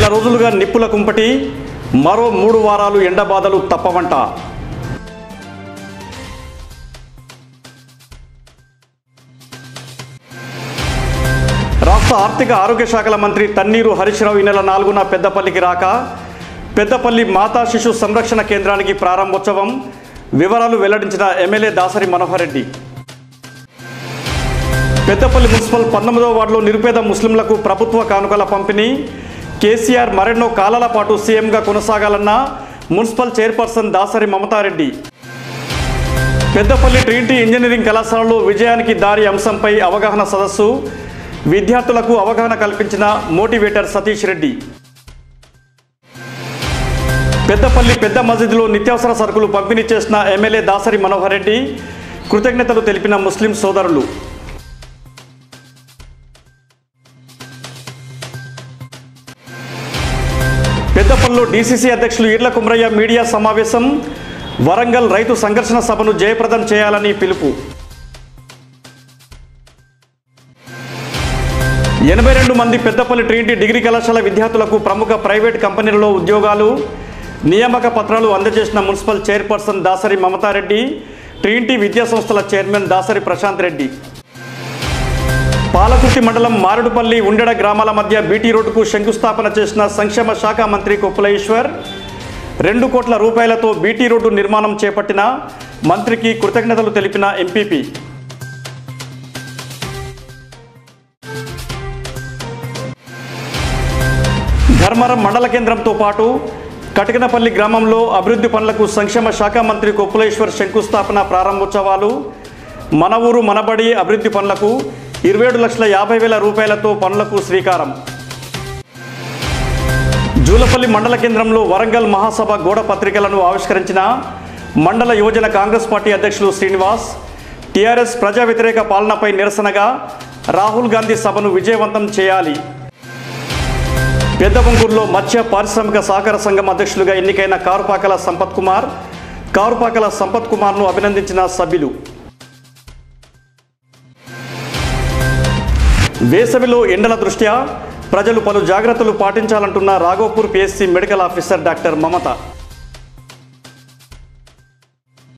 నెల రోజులుగా నిప్పుల కుంపటి మరో మూడు వారాలు ఎండబాధలు తప్పవంట రాష్ట్ర ఆర్థిక ఆరోగ్య శాఖల మంత్రి తన్నీరు హరీశ్రావు ఈ నెల నాలుగున పెద్దపల్లికి రాక పెద్దపల్లి మాతా శిశు సంరక్షణ కేంద్రానికి ప్రారంభోత్సవం వివరాలు వెల్లడించిన ఎమ్మెల్యే దాసరి మనోహర్ రెడ్డి పెద్దపల్లి మున్సిపల్ పంతొమ్మిదవ వార్డులో నిరుపేద ముస్లింలకు ప్రభుత్వ కానుకల పంపిణీ కేసీఆర్ మరెన్నో కాలాల పాటు సీఎంగా కొనసాగాలన్న municipal chairperson Dasari Mamatha Reddy Peddapalli Trinity engineering కళాశాలలో విజయానికి దారి అంశంపై అవగాహన సదస్సు విద్యార్థులకు అవగాహన కల్పించిన మోటివేటర్ సతీష్ రెడ్డి పెద్దపల్లి పెద్ద మసీదులో నిత్యావసర సరుకులు పంపిణీ చేసిన ఎమ్మెల్యే దాసరి మనోహర్ రెడ్డి కృతజ్ఞతలు తెలిపిన ముస్లిం సోదరులు పెద్దపల్లిలో డీసీసీ అధ్యక్షులు ఈర్ల కుమ్రయ్య మీడియా సమావేశం వరంగల్ రైతు సంఘర్షణ సభను జయప్రదం చేయాలని పిలుపు ఎనభై రెండు మంది పెద్దపల్లి ట్రినిటీ డిగ్రీ కళాశాల విద్యార్థులకు ప్రముఖ ప్రైవేట్ కంపెనీలలో ఉద్యోగాలు నియామక పత్రాలు అందజేసిన municipal chairperson Dasari Mamatha Reddy Trinity విద్యా సంస్థల చైర్మన్ దాసరి ప్రశాంత్ రెడ్డి పాలకుర్తి మండలం మారుడుపల్లి ఉండెడ గ్రామాల మధ్య బీటీ రోడ్డుకు శంకుస్థాపన చేసిన సంక్షేమ శాఖ మంత్రి కొప్పుల ఈశ్వర్ రెండు కోట్ల రూపాయలతో బీటీ రోడ్డు నిర్మాణం చేపట్టిన మంత్రికి కృతజ్ఞతలు తెలిపిన ఎంపీపీ ధర్మరం మండల కేంద్రంతో పాటు కటకనపల్లి గ్రామంలో అభివృద్ధి పనులకు సంక్షేమ శాఖ మంత్రి కొప్పులేశ్వర్ శంకుస్థాపన ప్రారంభోత్సవాలు మన ఊరు మనబడి అభివృద్ధి పనులకు ఇరవై ఏడు లక్షల యాభై వేల రూపాయలతో పనులకు శ్రీకారం జూలపల్లి మండల కేంద్రంలో వరంగల్ మహాసభ గోడ పత్రికలను ఆవిష్కరించిన మండల యువజన కాంగ్రెస్ పార్టీ అధ్యక్షులు శ్రీనివాస్ టీఆర్ఎస్ ప్రజా వ్యతిరేక పాలనపై నిరసనగా రాహుల్ గాంధీ సభను విజయవంతం చేయాలి పెద్దబంగూరులో మత్స్య పారిశ్రామిక సహకార సంఘం అధ్యక్షులుగా ఎన్నికైన కారుపాకల సంపత్ కుమార్ కారుపాకల సంపత్ కుమార్ను అభినందించిన సభ్యులు వేసవిలో ఎండల దృష్ట్యా ప్రజలు పలు జాగ్రత్తలు పాటించాలంటున్న Raghopur PSC medical officer doctor మమత